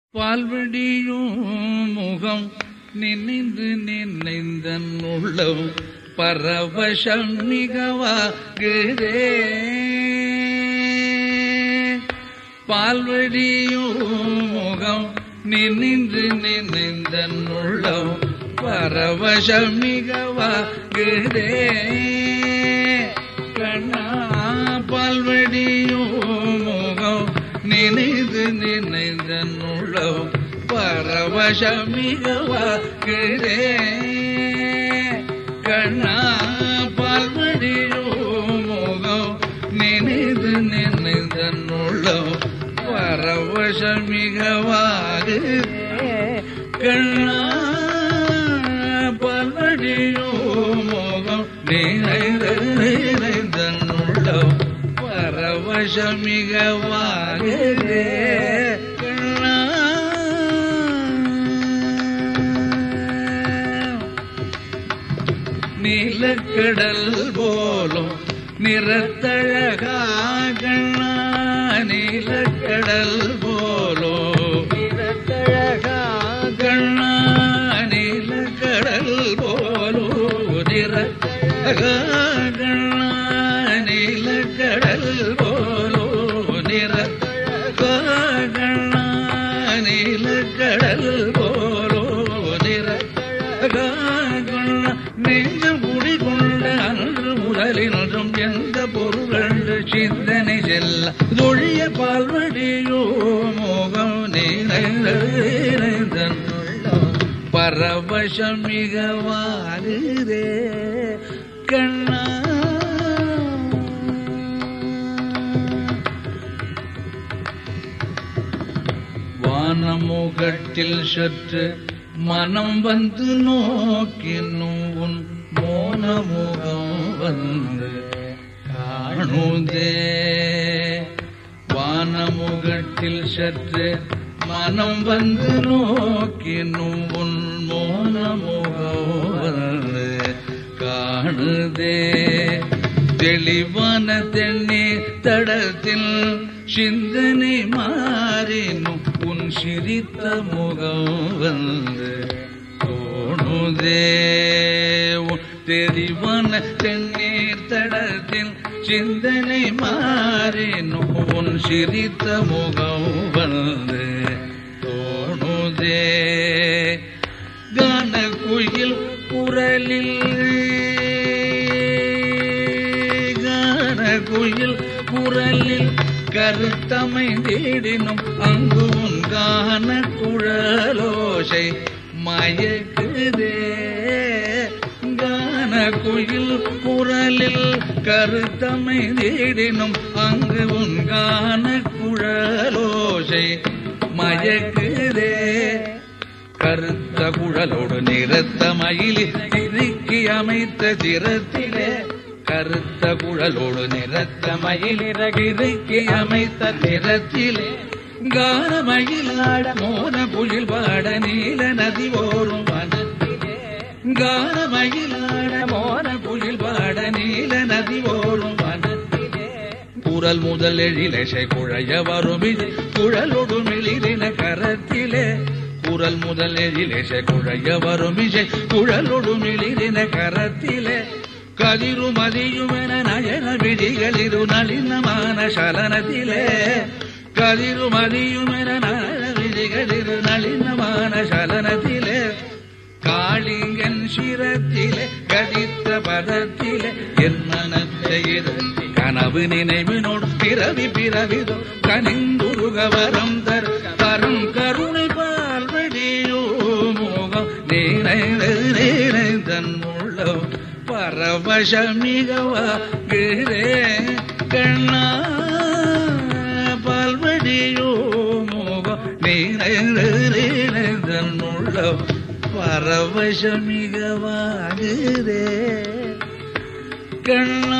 பால்வடியும் முகம் நினைந்து நினைந்த உள்ளம் பரவசம் மிகவாகுதே பால்வடியும் முகம் நினைந்து நினைந்த உள்ளம் பரவசம் மிகவாகுதே கண்ணா பால்வடியும் முகம் நினைந்து நினைந்த உள்ளம் பரவசமிகவாக்குதே கண்ணா பால்வடியும் முகம் நினைந்து நினைந்த உள்ளம் பரவசமிகவாகுதே கண்ணா பால்வடியும் முகம் நினைந்து நினைந்த உள்ளம் பரவசமிகவாகுதே கண்ணா நீலக்கடல் போலும் நிறத்தழகா கண்ணா நீலக்கடல் போலும் நிறத்தழகா கண்ணா நீலக்கடல் போலும் நிறத்தழகா கண்ணா நீலக்கடல் போலும் நிறத்தழகா கண்ணா நீலக்கடல் போலும் நிறத்தழகா கண்ணா நெஞ்சம் குடிகொண்ட அன்று முதலினதும் எந்த பொருள் சிந்தனை செல்ல தொழிய பால்வடியோ மோகம் நிறைந்தன் பரவசம் மிக வாருதே கண்ணா வானமுகட்டில் சற்று மனம் வந்து நோக்கினும் உன் மோனமுகம் வந்து காணுதே வானமுகட்டில் சற்று மனம் வந்து நோக்கினும் உன் மோனமுகம் வந்து காணுதே தெளிவான தென்னீர் தடத்தில் சிந்தனை மாறினும் உன் சிரித்த முகம் வந்து தோணுதே உன் தெளிவான தென்னீர் தடத்தில் சிந்தனை மாறினும் உன் சிரித்த முகம் வந்து தோணுதே கான குயில் குரலில் கான குயில் குரலில் கருத்தமை தேடினும் அங்கு உன் கான குழலோசை மயக்குதே கான குயில் குரலில் கருத்தமை தேடினும் அங்கு உன் கான குழலோசை மயக்குதே கருத்த குழலோடு நிறத்த மயிலி திருக்கி அமைத்த திறத்திலே கருத்த குழலோடு நிறத்த மயிலிறகிருக்கி அமைத்த திறத்திலே கான மயிலாட மோன குயில் பாட நீல நதி ஓடும் வனத்திலே கான மயிலாட மோன குயில் பாட நீல நதி ஓடும் வனத்திலே குரல் முதல் எழிலசை குழைய வரும் விஜய் குழலோடு மிளிரின கரத்திலே குரல் முதல் எழிலேசை குழைய வரும் இசை குழலோடு மிளிரின கரத்திலே கதிரு மதியுமென நயன விழிகளிரு நளினமான சலனத்திலே கதிரு மதியுமென நயன விழிகளிரு நளினமான சலனத்திலே காளிங்கன் சிரத்திலே கதித்த பதத்திலே என் மனத்தை இருத்தி கனவு நினைவினோடு பிறவி பிறவிதோ கனிந்துருக வரம் தர வரும் கருணை பால்வடியோ மோகம் நீரைந்து நீரைந்தன் உள்ளம் பரவசமிகவாகிறே கண்ணா பால்வடியோ மோகம் நீரைந்து நீரைந்தன் உள்ளம் பரவசமிகவாகிறே கண்ணா